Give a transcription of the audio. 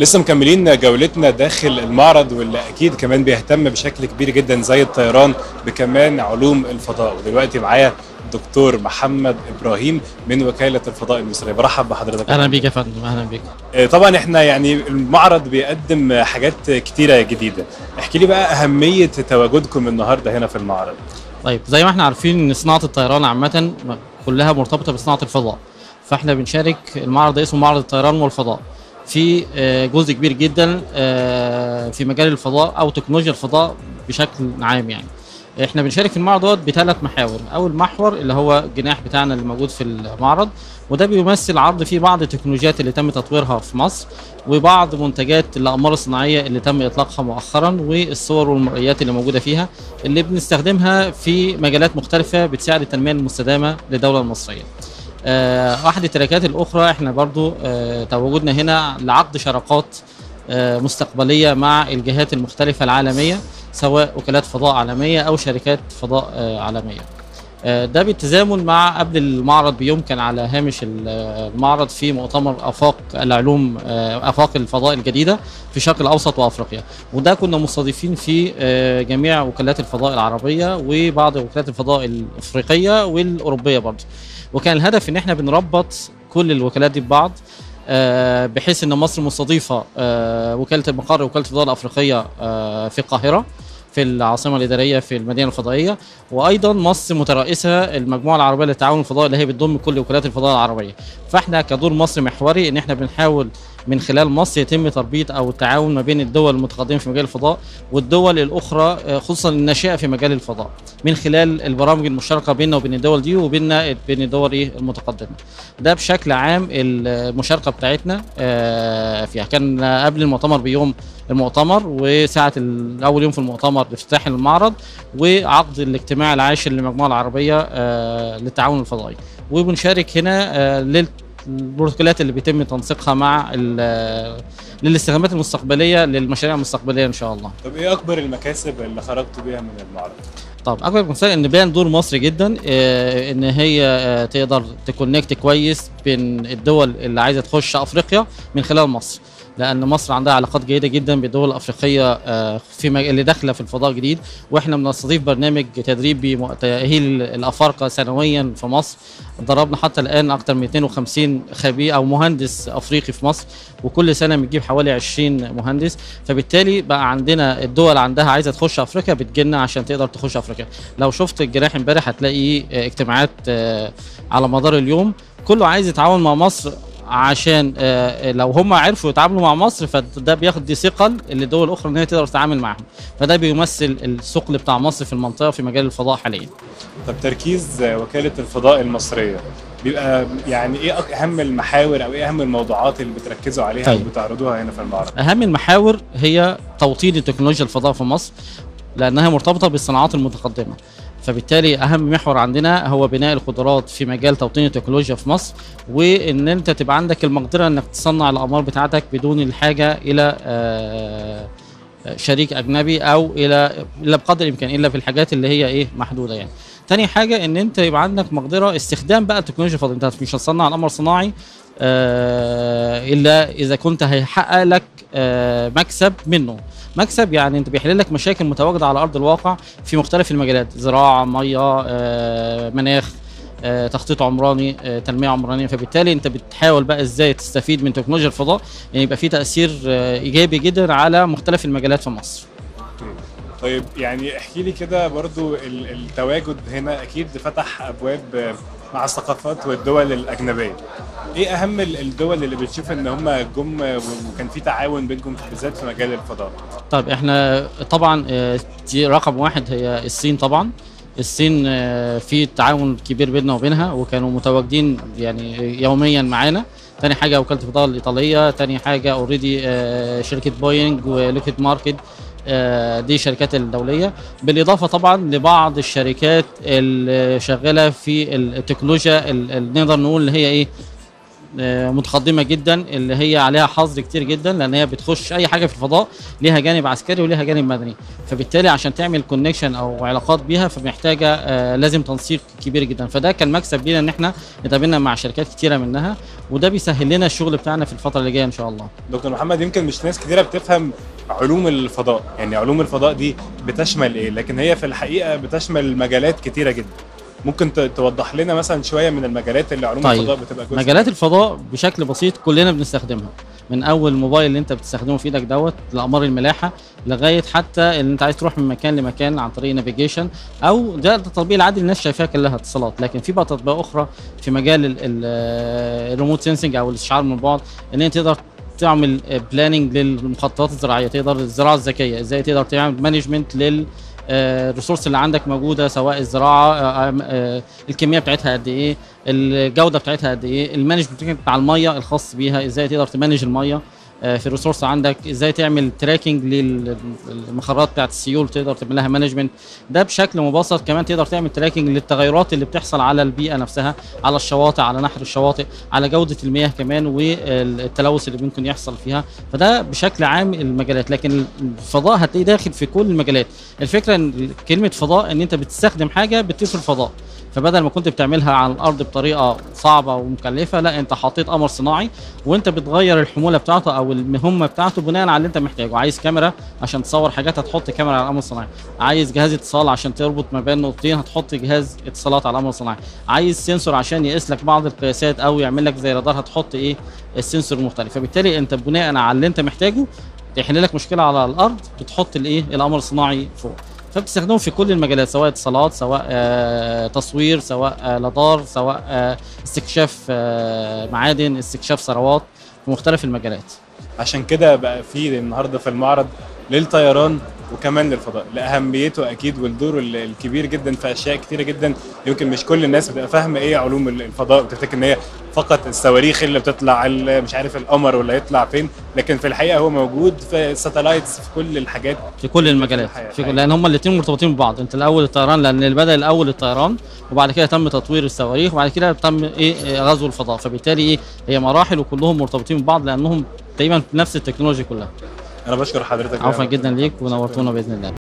لسه مكملين جولتنا داخل المعرض واللي اكيد كمان بيهتم بشكل كبير جدا زي الطيران بكمان علوم الفضاء ودلوقتي معايا دكتور محمد ابراهيم من وكاله الفضاء المصريه برحب بحضرتك اهلا بيك يا فندم اهلا بيك آه، طبعا احنا يعني المعرض بيقدم حاجات كتيره جديده احكي لي بقى اهميه تواجدكم النهارده هنا في المعرض طيب زي ما احنا عارفين ان صناعه الطيران عامه كلها مرتبطه بصناعه الفضاء فاحنا بنشارك المعرض ده اسمه معرض الطيران والفضاء في آه، جزء كبير جدا آه، في مجال الفضاء او تكنولوجيا الفضاء بشكل عام يعني احنا بنشارك في المعرض دوت بثلاث محاور اول محور اللي هو الجناح بتاعنا اللي موجود في المعرض وده بيمثل عرض فيه بعض التكنولوجيات اللي تم تطويرها في مصر وبعض منتجات الاقمار الصناعيه اللي تم اطلاقها مؤخرا والصور والمرئيات اللي موجوده فيها اللي بنستخدمها في مجالات مختلفه بتساعد التنميه المستدامه للدوله المصريه آه، احد التراكات الاخرى احنا برضو آه، تواجدنا هنا لعقد شراكات آه، مستقبليه مع الجهات المختلفه العالميه سواء وكالات فضاء عالميه او شركات فضاء آه، عالميه آه، ده بالتزامن مع قبل المعرض بيوم كان على هامش ال- المعرض في مؤتمر افاق العلوم آه، افاق الفضاء الجديده في الشرق الاوسط وافريقيا وده كنا مستضيفين فيه آه، جميع وكالات الفضاء العربيه وبعض وكالات الفضاء الافريقيه والاوروبيه برضه وكان الهدف ان احنا بنربط كل الوكالات دي ببعض آه، بحيث ان مصر مستضيفه آه، وكاله المقر وكاله الفضاء الافريقيه آه، في القاهره في العاصمه الاداريه في المدينه الفضائيه وايضا مصر مترأسه المجموعه العربيه للتعاون الفضائي اللي هي بتضم كل وكالات الفضاء العربيه فاحنا كدور مصر محوري ان احنا بنحاول من خلال مصر يتم تربيط او التعاون ما بين الدول المتقدمه في مجال الفضاء والدول الاخرى آه، خصوصا الناشئه في مجال الفضاء من خلال البرامج المشتركه بيننا وبين الدول دي وبيننا بين الدول ايه المتقدمه ده بشكل عام المشاركه بتاعتنا آه، فيها كان قبل المؤتمر بيوم المؤتمر وساعه ال- اول يوم في المؤتمر افتتاح المعرض وعقد الاجتماع العاشر للمجموعه العربيه آه، للتعاون الفضائي وبنشارك هنا آه، لل البروتوكولات اللي بيتم تنسيقها مع ال- للاستخدامات المستقبليه للمشاريع المستقبليه ان شاء الله. طب ايه اكبر المكاسب اللي خرجتوا بيها من المعرض طب اكبر مثال ان بان دور مصر جدا آه، ان هي آه، تقدر تكونكت كويس بين الدول اللي عايزه تخش افريقيا من خلال مصر لان مصر عندها علاقات جيده جدا بالدول الافريقيه آه، في مج... اللي داخله في الفضاء الجديد واحنا بنستضيف برنامج تدريبي م- تاهيل الافارقه سنويا في مصر ضربنا حتى الان اكثر من 250 خبير او مهندس افريقي في مصر وكل سنه بنجيب حوالي 20 مهندس فبالتالي بقى عندنا الدول عندها عايزه تخش افريقيا بتجيلنا عشان تقدر تخش افريقيا لو شفت الجناح امبارح هتلاقي آه، اجتماعات آه، على مدار اليوم كله عايز يتعاون مع مصر عشان آه، لو هم عرفوا يتعاملوا مع مصر فده بياخد دي ثقل اللي الدول الاخرى ان هي تقدر تتعامل معاهم فده بيمثل الثقل بتاع مصر في المنطقه في مجال الفضاء حاليا طب تركيز وكاله الفضاء المصريه بيبقى يعني ايه أك- اهم المحاور او ايه اهم الموضوعات اللي بتركزوا عليها طيب. وبتعرضوها هنا في المعرض اهم المحاور هي توطين التكنولوجيا الفضاء في مصر لانها مرتبطه بالصناعات المتقدمه فبالتالي اهم محور عندنا هو بناء القدرات في مجال توطين التكنولوجيا في مصر وان انت تبقى عندك المقدره انك تصنع الاقمار بتاعتك بدون الحاجه الى آه، شريك اجنبي او الى الا بقدر الامكان الا في الحاجات اللي هي ايه محدوده يعني تاني حاجه ان انت يبقى عندك مقدره استخدام بقى التكنولوجيا الفضائيه انت مش هتصنع القمر صناعي آه، الا اذا كنت هيحقق لك آه، مكسب منه مكسب يعني انت بيحل لك مشاكل متواجده على ارض الواقع في مختلف المجالات زراعه ميه آه، مناخ آه، تخطيط عمراني آه، تنميه عمرانيه فبالتالي انت بتحاول بقى ازاي تستفيد من تكنولوجيا الفضاء يعني يبقى في تاثير آه، ايجابي جدا على مختلف المجالات في مصر طيب يعني احكي لي كده برضو ال- التواجد هنا اكيد فتح ابواب مع الثقافات والدول الاجنبيه ايه اهم ال- الدول اللي بتشوف ان هم جم وكان في تعاون بينكم بالذات في مجال الفضاء طيب احنا طبعا آه، دي رقم واحد هي الصين طبعا الصين آه، في تعاون كبير بيننا وبينها وكانوا متواجدين يعني يوميا معانا تاني حاجه وكاله الفضاء الايطاليه تاني حاجه اوريدي شركه بوينج ولوكيد ماركت آه، دي شركات الدوليه بالاضافه طبعا لبعض الشركات اللي شغاله في التكنولوجيا ال- ال- نقدر نقول اللي هي ايه آه، متقدمه جدا اللي هي عليها حظر كتير جدا لان هي بتخش اي حاجه في الفضاء ليها جانب عسكري وليها جانب مدني فبالتالي عشان تعمل كونكشن او علاقات بيها فمحتاجه آه، لازم تنسيق كبير جدا فده كان مكسب لينا ان احنا اتقابلنا مع شركات كتيره منها وده بيسهل لنا الشغل بتاعنا في الفتره اللي جايه ان شاء الله دكتور محمد يمكن مش ناس كتيره بتفهم علوم الفضاء يعني علوم الفضاء دي بتشمل ايه لكن هي في الحقيقه بتشمل مجالات كتيره جدا ممكن ت- توضح لنا مثلا شويه من المجالات اللي علوم طيب. الفضاء بتبقى جزء مجالات الفضاء بشكل بسيط كلنا بنستخدمها من اول موبايل اللي انت بتستخدمه في ايدك دوت لاقمار الملاحه لغايه حتى اللي انت عايز تروح من مكان لمكان عن طريق نافيجيشن او ده التطبيق العادي اللي الناس شايفاها كلها اتصالات لكن في بقى تطبيقات اخرى في مجال ال- ال- الريموت سينسنج او الاستشعار من بعد ان انت تقدر تعمل بلاننج للمخططات الزراعيه تقدر الزراعه الذكيه ازاي تقدر تعمل مانجمنت لل الريسورس اللي عندك موجوده سواء الزراعه آه، آه، الكميه بتاعتها قد ايه الجوده بتاعتها قد ايه المانجمنت بتاع الميه الخاص بيها ازاي تقدر تمانج الميه آه، في الريسورس عندك ازاي تعمل تراكنج للمخرات بتاعت السيول تقدر تعمل لها مانجمنت ده بشكل مبسط كمان تقدر تعمل تراكنج للتغيرات اللي بتحصل على البيئه نفسها على الشواطئ على نحر الشواطئ على جوده المياه كمان والتلوث اللي ممكن يحصل فيها فده بشكل عام المجالات لكن الفضاء هتلاقيه داخل في كل المجالات الفكره ان كلمه فضاء ان انت بتستخدم حاجه بتطير في الفضاء فبدل ما كنت بتعملها على الارض بطريقه صعبه ومكلفه لا انت حطيت قمر صناعي وانت بتغير الحموله بتاعته او المهمه بتاعته بناء على اللي انت محتاجه عايز كاميرا عشان تصور حاجات هتحط كاميرا على القمر الصناعي عايز جهاز اتصال عشان تربط ما بين نقطتين هتحط جهاز اتصالات على القمر الصناعي عايز سنسور عشان يقيس لك بعض القياسات او يعمل لك زي رادار هتحط ايه السنسور المختلف فبالتالي انت بناء على اللي انت محتاجه يحل لك مشكله على الارض بتحط الايه القمر الصناعي فوق فبتستخدمه في كل المجالات سواء اتصالات سواء آه تصوير سواء آه لدار سواء آه استكشاف آه معادن استكشاف ثروات في مختلف المجالات عشان كده بقى في النهارده في المعرض للطيران وكمان للفضاء لاهميته اكيد والدور ال- الكبير جدا في اشياء كتيره جدا يمكن مش كل الناس بتبقى فاهمه ايه علوم ال- الفضاء وتفتكر ان هي فقط الصواريخ اللي بتطلع ال- مش عارف القمر ولا يطلع فين لكن في الحقيقه هو موجود في الساتلايتس في كل الحاجات في كل المجالات الحياة. في كل لان هم الاثنين مرتبطين ببعض انت الاول الطيران لان اللي بدا الاول الطيران وبعد كده تم تطوير الصواريخ وبعد كده تم ايه إيه، غزو الفضاء فبالتالي ايه هي مراحل وكلهم مرتبطين ببعض لانهم تقريبا نفس التكنولوجيا كلها انا بشكر حضرتك عفوا جدا ليك ونورتونا باذن الله